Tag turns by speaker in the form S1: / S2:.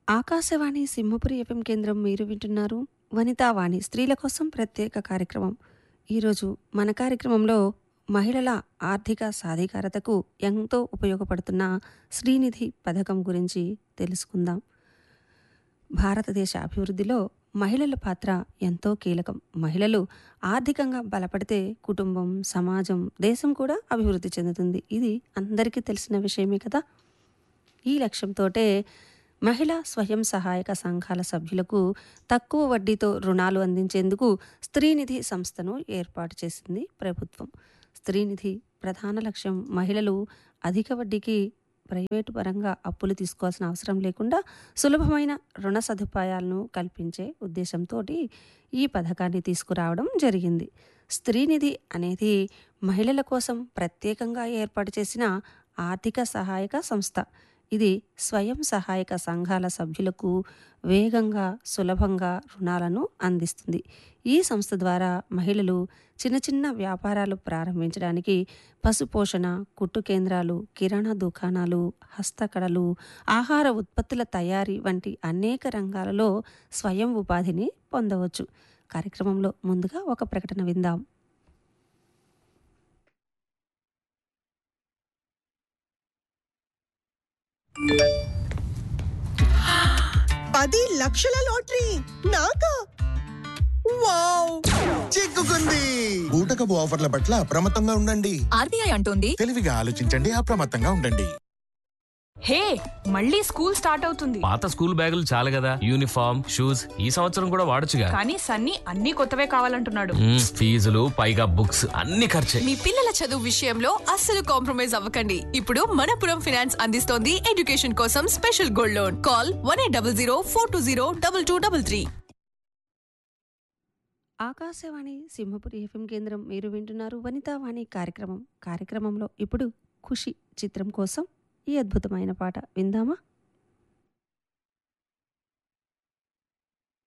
S1: Akashvani Simhapuri FM కేంద్రం మీరు వింటున్నారు వనితావాణి స్త్రీల కోసం ప్రత్యేక కార్యక్రమం ఈరోజు మన కార్యక్రమంలో మహిళల ఆర్థిక సాధికారతకు ఎంతో ఉపయోగపడుతున్న శ్రీనిధి పథకం గురించి తెలుసుకుందాం భారతదేశ అభివృద్ధిలో మహిళల పాత్ర ఎంతో కీలకం మహిళలు ఆర్థికంగా బలపడితే కుటుంబం సమాజం దేశం కూడా అభివృద్ధి చెందుతుంది ఇది అందరికీ తెలిసిన విషయమే కదా ఈ లక్ష్యంతోటే మహిళా స్వయం సహాయక సంఘాల సభ్యులకు తక్కువ వడ్డీతో రుణాలు అందించేందుకు స్త్రీనిధి సంస్థను ఏర్పాటు చేసింది ప్రభుత్వం స్త్రీనిధి ప్రధాన లక్ష్యం మహిళలు అధిక వడ్డీకి ప్రైవేటు పరంగా అప్పులు తీసుకోవాల్సిన అవసరం లేకుండా సులభమైన రుణ సదుపాయాలను కల్పించే ఉద్దేశంతో ఈ పథకాన్ని తీసుకురావడం జరిగింది స్త్రీనిధి అనేది మహిళల కోసం ప్రత్యేకంగా ఏర్పాటు చేసిన ఆర్థిక సహాయక సంస్థ ఇది స్వయం సహాయక సంఘాల సభ్యులకు వేగంగా సులభంగా రుణాలను అందిస్తుంది ఈ సంస్థ ద్వారా మహిళలు చిన్న చిన్న వ్యాపారాలు ప్రారంభించడానికి పశుపోషణ కుట్టు కేంద్రాలు కిరాణా దుకాణాలు హస్తకళలు ఆహార ఉత్పత్తుల తయారీ వంటి అనేక రంగాలలో స్వయం ఉపాధిని పొందవచ్చు కార్యక్రమంలో ముందుగా ఒక ప్రకటన విందాం
S2: పది లక్షల లాటరీ నాకా వావ్
S3: చిక్కుకుంది బూటకపు ఆఫర్ల పట్ల అప్రమత్తంగా ఉండండి
S4: ఆర్బీఐ అంటోంది
S3: తెలివిగా ఆలోచించండి అప్రమత్తంగా ఉండండి
S4: హే మళ్ళీ స్కూల్ స్టార్ట్ అవుతుంది
S5: పాత స్కూల్ బ్యాగులు చాలు కదా యూనిఫామ్ షూస్ ఈ సంవత్సరం కూడా వాడొచ్చుగా
S4: కానీ సన్నీ అన్ని కొత్తవే కావాలంటున్నాడు
S5: మ్మ్, ఫీజులు పైగా బుక్స్ అన్ని ఖర్చే
S6: మీ పిల్లల చదువు విషయంలో అస్సలు కాంప్రమైజ్ అవ్వకండి ఇప్పుడు మనపురం ఫినాన్స్ అందిస్తోంది ఎడ్యుకేషన్ కోసం special gold loan call one eight double zero four two zero double two double three
S1: Akashvani Simhapuri FM కేంద్రం మీరు వింటున్నారు వనితావాణి కార్యక్రమం కార్యక్రమంలో ఇప్పుడు ఖుషి చిత్రం కోసం ఈ అద్భుతమైన పాట విందామా